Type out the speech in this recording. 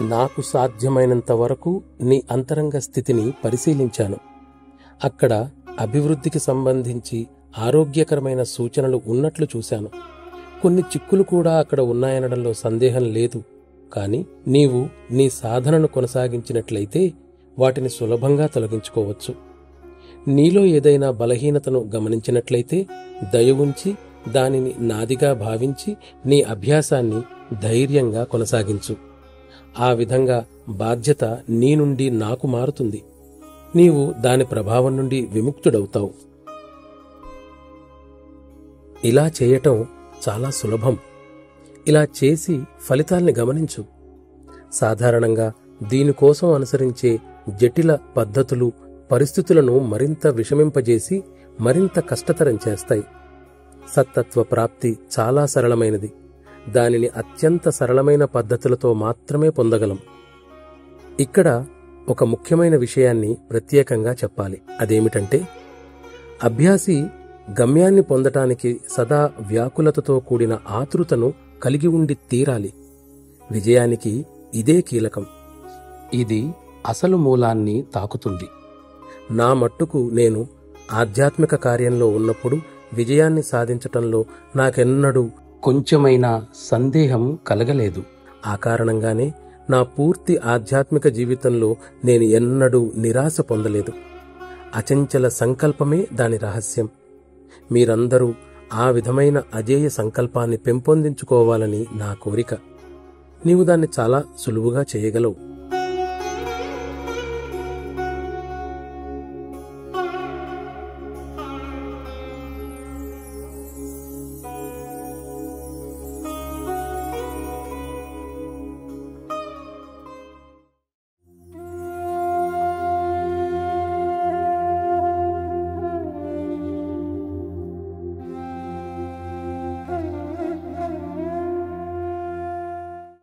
నాకు సాధ్యమైనంత వరకు నీ అంతరంగ స్థితిని పరిశీలించాను అక్కడ అభివృద్ధికి సంబంధించి ఆరోగ్యకరమైన సూచనలు ఉన్నట్లు చూశాను కొన్ని చిక్కులు కూడా అక్కడ ఉన్నాయనడంలో సందేహం లేదు కాని నీవు నీ సాధనను కొనసాగించినట్లయితే వాటిని సులభంగా తొలగించుకోవచ్చు నీలో ఏదైనా బలహీనతను గమనించినట్లయితే దయ ఉంచి దానిని నాదిగా భావించి నీ అభ్యాసాన్ని ధైర్యంగా కొనసాగించు ఆ విధంగా బాధ్యత నీ నుండి నాకు మారుతుంది నీవు దాని ప్రభావం నుండి విముక్తుడవుతావు ఇలా చేయటం చాలా సులభం ఇలా చేసి ఫలితాల్ని గమనించు సాధారణంగా దీనికోసం అనుసరించే జటిల పద్ధతులు పరిస్థితులను మరింత విషమింపజేసి మరింత కష్టతరం చేస్తాయి సత్తత్వ ప్రాప్తి చాలా సరళమైనది దానిని అత్యంత సరళమైన పద్ధతులతో మాత్రమే పొందగలం ఇక్కడ ఒక ముఖ్యమైన విషయాన్ని ప్రత్యేకంగా చెప్పాలి అదేమిటంటే అభ్యాసి గమ్యాన్ని పొందటానికి సదా వ్యాకులతతో కూడిన ఆతృతను కలిగి ఉండి తీరాలి విజయానికి ఇదే కీలకం ఇది అసలు మూలాన్ని తాకుతుంది నా మట్టుకు నేను ఆధ్యాత్మిక కార్యంలో ఉన్నప్పుడు విజయాన్ని సాధించటంలో నాకెన్నడూ కొంచెమైనా సందేహం కలగలేదు ఆ కారణంగానే నా పూర్తి ఆధ్యాత్మిక జీవితంలో నేను ఎన్నడూ నిరాశ పొందలేదు అచంచల సంకల్పమే దాని రహస్యం మీరందరూ ఆ విధమైన అజేయ సంకల్పాన్ని పెంపొందించుకోవాలని నా కోరిక నీవు దాన్ని చాలా సులువుగా చేయగలవు